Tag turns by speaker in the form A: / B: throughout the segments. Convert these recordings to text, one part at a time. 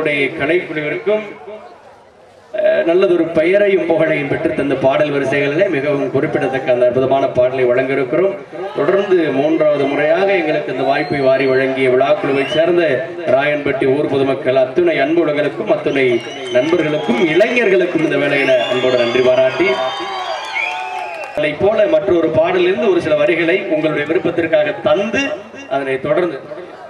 A: எங்களுடைய கலைக்குழுவிற்கும் அஹ், நல்லதொரு பெயரையும் புகழையும் பெற்று தந்த பாடல் வரிசைகளிலே மிகவும் குறிப்பிடத்தக்க அந்த அற்புதமான பாடலை வழங்க இருக்கிறோம் தொடர்ந்து மூன்றாவது முறையாக எங்களுக்கு இந்த வாய்ப்பை வாரி வழங்கிய விழாக்குழுவை சேர்ந்த ராயன்பட்டி ஊர் பொதுமக்கள் அத்துணை அன்புலகளுக்கும் அத்துணை நண்பர்களுக்கும் இளைஞர்களுக்கும் இந்த வேளையில அன்போடு நன்றி பாராட்டி அதை போல மற்றொரு பாடலிருந்து ஒரு சில வரிகளை உங்களுடைய விருப்பத்திற்காக தந்து அதனை தொடர்ந்து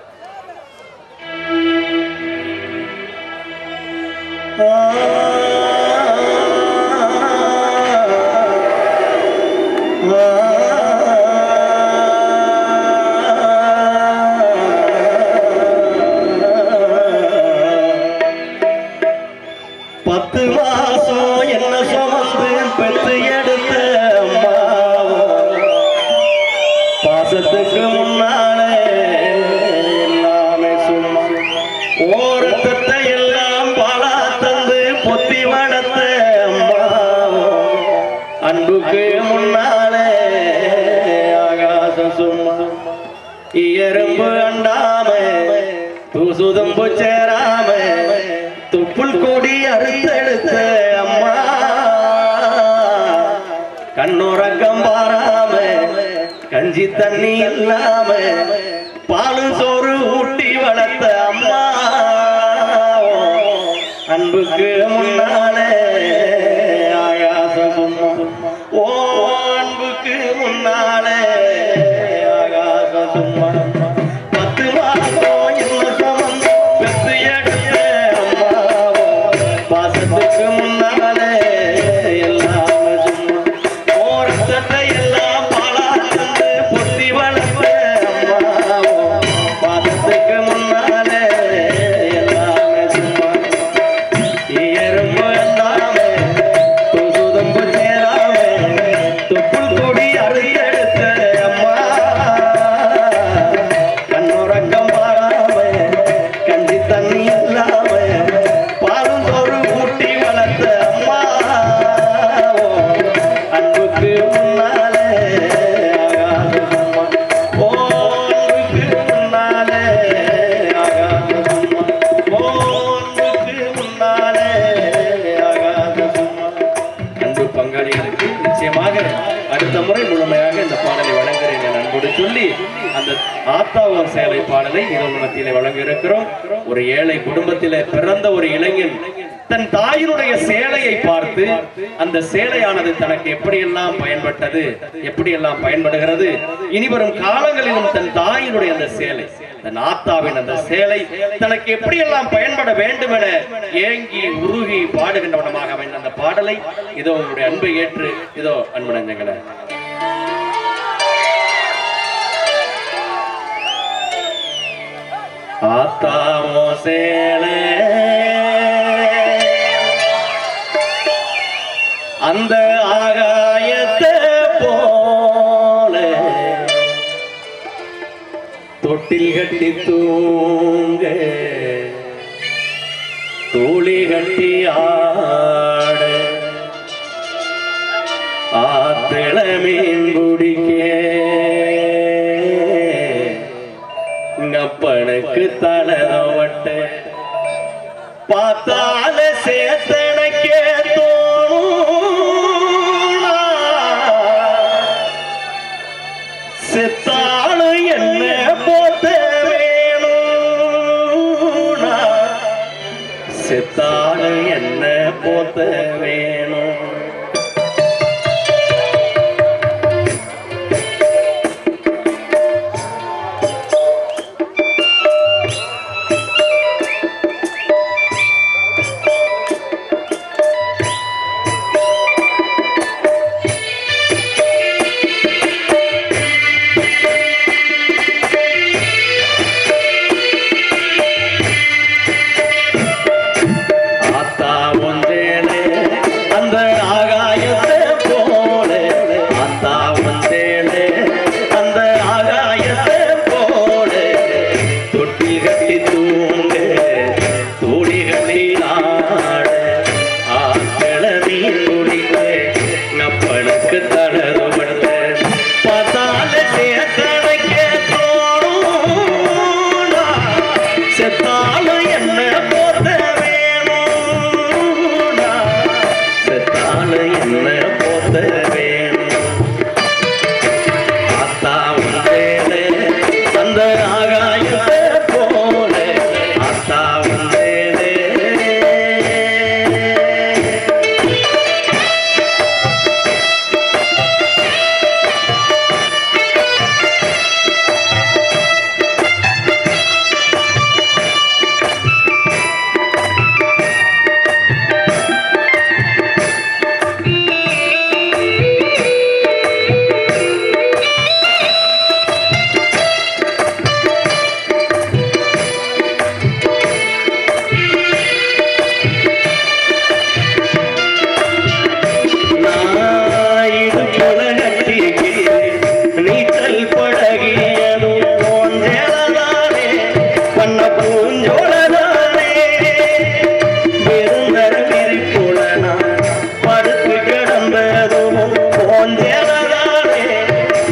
A: பத்து மாசம் என்ன சுமந்து பெற்று எடுத்த அம்மாவோ பாசத்துக்கு முன்னாலே எல்லாமே சும்மா ஓரத்தத்தை எல்லாம் பாலா தந்து பொத்தி வளர்த்த அம்மாவோ அன்புக்கு முன்னாலே ஆகாசம் சும்மா எறும்பு அண்டாம தூசுதம்பு சேராம துப்புள் கொடி அறுத்தெடுத்த அம்மா கண்ணுறக்கம் பாராம கஞ்சி தண்ணி இல்லாம பாலு சோறு ஊட்டி வளர்த்த அம்மா அன்புக்கு முன்னாலே ஆகாசம் சும்மா ஓ அன்புக்கு முன்னாலே ஆகாசம் சும்மா பத்து மாசம் என்ன சுமந்து பெத்து எடுத்த அம்மாவோ பாசத்துக்கு முன்னாலே எல்லாமே சும்மா ஓரத்தை எல்லாம் பாலா தந்து பொத்தி வளர்த்த அம்மாவோ பாசத்துக்கு முன்னாலே எல்லாமே சும்மா எறும்பு எல்லாமே தூசுதம்பு சேராமே துப்புள் கொடி அறுத்தெடுத்த அம்மா கண்ணுறக்கம் பாராம கஞ்சி தண்ணி இல்லாம பாலும் சோறு ஊட்டி வளர்த்த அம்மா அன்புக்கு முன்னாலே ஆகாது சும்மா ஓ அன்புக்கு முன்னாலே ஆகாது சும்மா ஓ அன்புக்கு முன்னாலே ஆகாது சும்மா அன்பு பங்காளிகளுக்கு நிச்சயமாக அடுத்த முறை முழுமையாக இந்த பாடலை வழங்குகிறேன் என அன்போடு சொல்லி அந்த ஆத்தாவோ சேலை பாடலை இரவு மத்தியிலே வழங்க இருக்கிறோம் ஒரு ஏழை குடும்பத்திலே பிறந்த ஒரு இளைஞன் தன் தாயினுடைய சேலையை பார்த்து அந்த சேலையானது தனக்கு எப்படியெல்லாம் பயன்பட்டது எப்படியெல்லாம் பயன்படுகிறது இனி வரும் காலங்களிலும் தன் தாயினுடைய அந்த சேலை தன் ஆத்தாவின் அந்த சேலை தனக்கு எப்படியெல்லாம் பயன்பட வேண்டும் என ஏங்கி உருகி பாடுகின்றவனமாக அமைந்த அந்த பாடலை இதோ உங்களுடைய அன்பை ஏற்று இதோ அன்பு நெஞ்சங்களே ஆத்தாவோ சேலை அந்த ஆகாயத்தை போல தொட்டில் கட்டி தூங்க தூளி கட்டி ஆட ஆத்திள மீன் பிடிக்க அப்பனுக்கு தலதவட்ட பார்த்தால சேத்தனக்கே தோணும் செத்தாளு என்ன போத்த வேணும் செத்தாளு என்ன போத்த வேணும்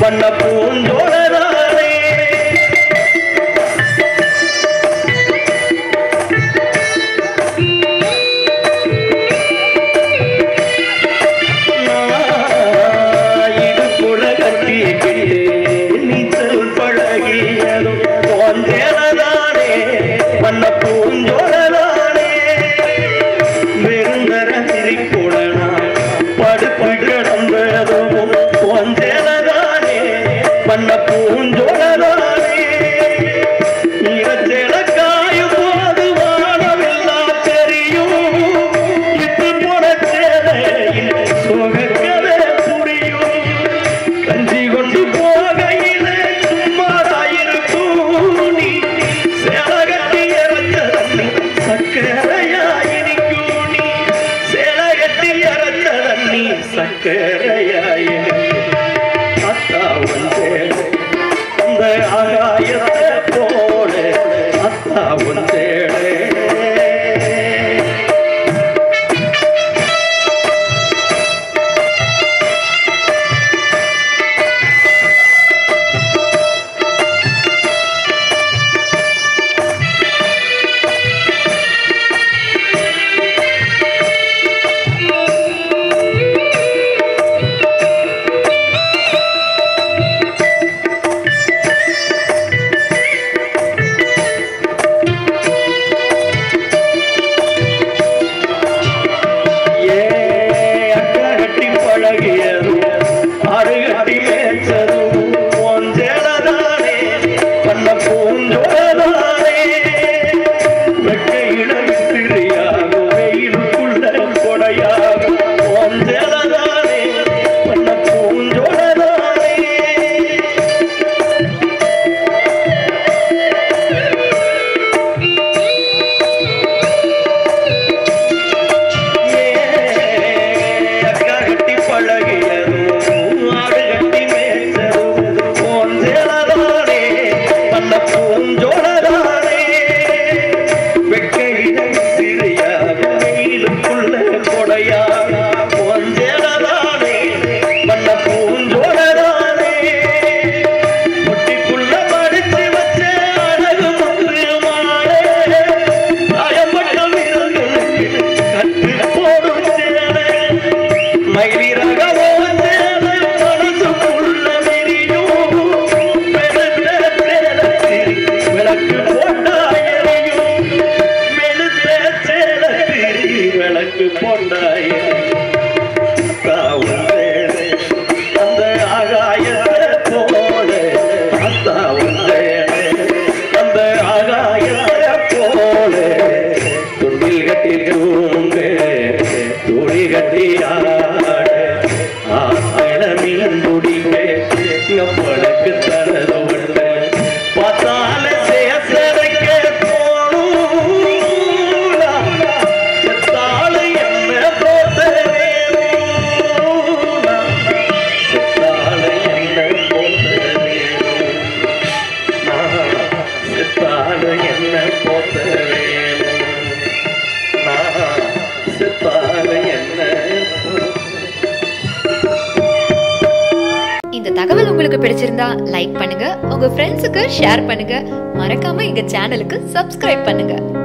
A: பண்ண பூஞ்சோழதானே இடுப்புல கட்டிக்கிட்டு நீச்சல் பழகியதும் போன்றேனதானே பண்ண பூஞ்சோழதானே வெறுந்தர சிரிப்புடனா படுப்பு கிடந்ததும் போன்றேனதானே பண்ண பூஞ்சோழதானே இரச்செல காயும் போது வானமெல்லாம் தெரியும் இட்டு போன சேலையில் சுகக்கவே புரியும் கஞ்சி கொண்டு போகையில சும்மாராயிருக்கும் நீ சேலகட்டி இறந்த தண்ணி சக்கரையாயிருக்கும் நீ சேலகட்டி இறந்த தண்ணி சக்கரையாயிருக்கும் அத்தா வந்தேன் அந்த ஆகாயத்தை போல அத்தா வந்தேனே ஏ அக்கா கட்டி பழகியதும் ஆறு கட்டி மேய்ச்சதும் போஞ்சேலதானே பண்ண பூஞ்சோலதானே வெட்கையில விசிறியாகும் வெயிலுக்குள்ள கொடையாகும் போஞ்சேலதானே பண்ண பூஞ்சோலதானே அக்கா கட்டி பழகியதும் ஆடு கட்டி மேய்ச்சதும் போஞ்சேலதானே பண்ண பூஞ்சோலதானே வெட்கையில சிறியாக வெயிலுக்குள்ள கொடையாக போஞ்சேலதானே பண்ண பூஞ்சோலதானே முட்டிக்குள்ள மடிச்சு வச்ச அழகு முத்து மாலை காயப்பட்ட வீரர்களுக்கு கட்டு போடும் சேலை மயிலிறக ஓசேலை மனசுக்குள்ள விரியும் மெழுத்த சேலத்தில் விளக்கு போட்டாயறியும் மெழுத்த சேலத்தில் விளக்கு போட்டாயறியும் தாவுந்தேனே அந்த ஆகாயத்தை போல அத்தாவுந்தேனே அந்த ஆகாயத்தை போல துண்டில் கட்டி தூங்கு துணி கட்டி ஆட ஆழமின் துடிக்க நம்மளுக்கு தனது உள்ள பார்த்தால சேசரைக்க போணும் செத்தால என்ன போத்த வேணும் செத்தால என்ன போத்த வேணும் நான் செத்தால என்ன போத்த வேணும் நான் செத்தால என்ன
B: இந்த தகவல் உங்களுக்கு பிடிச்சிருந்தா லைக் பண்ணுங்க உங்க ஃப்ரெண்ட்ஸுக்கு ஷேர் பண்ணுங்க மறக்காம எங்க சேனலுக்கு சப்ஸ்கிரைப் பண்ணுங்க